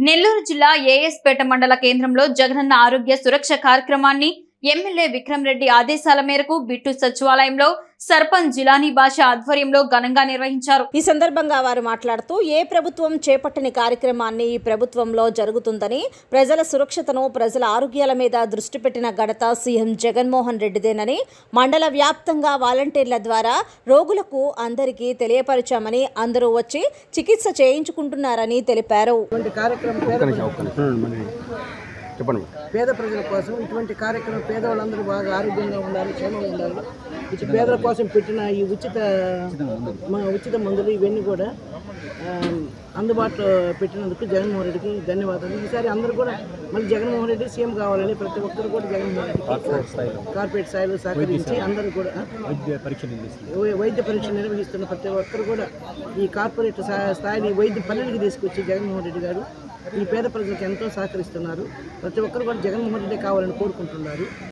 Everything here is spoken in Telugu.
నెల్లూరు జిల్లా ఏఎస్పేట మండల కేంద్రంలో జగనన్న ఆరోగ్య సురక్ష కార్యక్రమాన్ని ఎమ్మెల్యే విక్రమ్ రెడ్డి ఆదేశాల మేరకు బిట్టు సచివాలయంలో సర్పంచ్ జిలానీ భాష ఆధ్వర్యంలో ఘనంగా నిర్వహించారు ఈ సందర్భంగా వారు మాట్లాడుతూ ఏ ప్రభుత్వం చేపట్టని కార్యక్రమాన్ని ఈ ప్రభుత్వంలో జరుగుతుందని ప్రజల సురక్షతను ప్రజల ఆరోగ్యాల మీద దృష్టి పెట్టిన ఘనత సీఎం జగన్మోహన్ రెడ్డిదేనని మండల వ్యాప్తంగా వాలంటీర్ల ద్వారా రోగులకు అందరికీ తెలియపరిచామని అందరూ వచ్చి చికిత్స చేయించుకుంటున్నారని తెలిపారు ఇటువంటి కార్యక్రమం పేద ప్రజల- చెప్పండి పేద ప్రజల కోసం ఇటువంటి కార్యక్రమం పేదవాళ్ళందరూ బాగా ఆరోగ్యంగా ఉండాలి క్షేమంగా ఉండాలి ఇటు పేదల కోసం పెట్టిన ఈ ఉచిత మా ఉచిత మందులు ఇవన్నీ కూడా ఆ, అందుబాటులో పెట్టినందుకు జగన్మోహన్ రెడ్డికి ధన్యవాదాలు ఈసారి అందరూ కూడా మళ్ళీ జగన్మోహన్ రెడ్డి సీఎం కావాలని ప్రతి ఒక్కరు కూడా జగన్మోహన్ రెడ్డికి కార్పొరేట్ స్థాయిలో సహకరించి అందరూ కూడా వై- వైద్య పరీక్ష నిర్వహిస్తున్న ప్రతి ఒక్కరు కూడా ఈ కార్పొరేట్ స్థా- స్థాయిని వైద్య పల్లెలకి తీసుకొచ్చి జగన్మోహన్ రెడ్డి గారు ఈ పేద ప్రజలకు ఎంతో సహకరిస్తున్నారు ప్రతి ఒక్కరు కూడా జగన్మోహన్ రెడ్డి కావాలని కోరుకుంటున్నారు